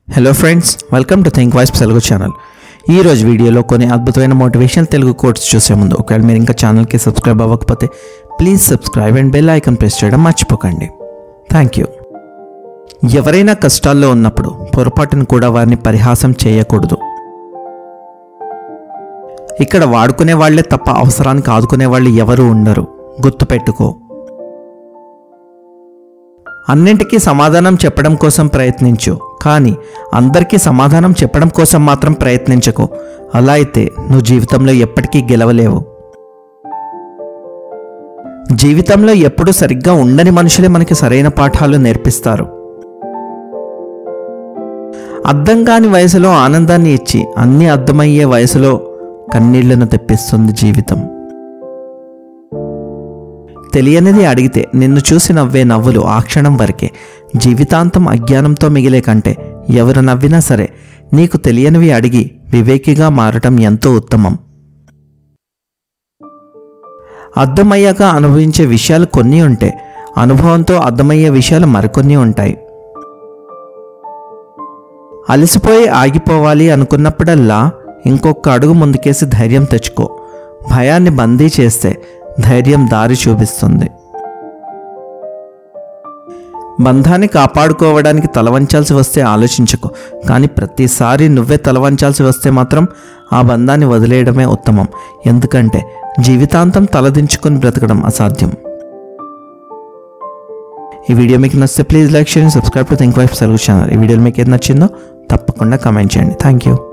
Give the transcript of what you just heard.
hello friends welcome to think voice Telugu channel ఈ రోజు వీడియోలో కొన్ని అద్భుతమైన మోటివేషనల్ తెలుగు కోట్స్ చూసే ముందు ఒకవేళ మీరు ఇంకా ఛానల్కి సబ్స్క్రైబ్ అవ్వకపోతే please subscribe and bell icon press చేయడం మర్చిపోకండి థ్యాంక్ యూ ఎవరైనా కష్టాల్లో ఉన్నప్పుడు పొరపాటును కూడా వారిని పరిహాసం చేయకూడదు ఇక్కడ వాడుకునే వాళ్ళే తప్ప అవసరానికి ఆదుకునే వాళ్ళు ఎవరు ఉండరు గుర్తుపెట్టుకో అన్నింటికీ సమాధానం చెప్పడం కోసం ప్రయత్నించు కానీ అందరికీ సమాధానం చెప్పడం కోసం మాత్రం ప్రయత్నించకు అలా అయితే నువ్వు జీవితంలో ఎప్పటికీ గెలవలేవు జీవితంలో ఎప్పుడు సరిగ్గా ఉండని మనుషులే మనకి సరైన పాఠాలు నేర్పిస్తారు అర్థం కాని వయసులో ఆనందాన్ని ఇచ్చి అన్నీ అర్థమయ్యే వయసులో కన్నీళ్లను తెప్పిస్తుంది జీవితం తెలియనిది అడిగితే నిన్ను చూసి నవ్వే నవ్వులు ఆ క్షణం వరకే జీవితాంతం అజ్ఞానంతో మిగిలే కంటే ఎవరు నవ్వినా సరే నీకు తెలియనివి అడిగి వివేకిగా మారటం ఎంతో ఉత్తమం అర్థమయ్యాక అనుభవించే విషయాలు కొన్ని ఉంటే అనుభవంతో అర్థమయ్యే విషయాలు మరికొన్ని ఉంటాయి అలసిపోయి ఆగిపోవాలి అనుకున్నప్పుడల్లా ఇంకొక అడుగు ముందుకేసి ధైర్యం తెచ్చుకో భయాన్ని బందీ చేస్తే ధైర్యం దారి చూపిస్తుంది బంధాన్ని కాపాడుకోవడానికి తలవంచాల్సి వస్తే ఆలోచించకు కానీ ప్రతిసారి నువ్వే తలవంచాల్సి వస్తే మాత్రం ఆ బంధాన్ని వదిలేయడమే ఉత్తమం ఎందుకంటే జీవితాంతం తలదించుకొని బ్రతకడం అసాధ్యం ఈ వీడియో మీకు నచ్చితే please like share subscribe to think voice Telugu channel ఈ వీడియో మీకు ఏది నచ్చిందో తప్పకుండా కమెంట్ చేయండి థ్యాంక్ యూ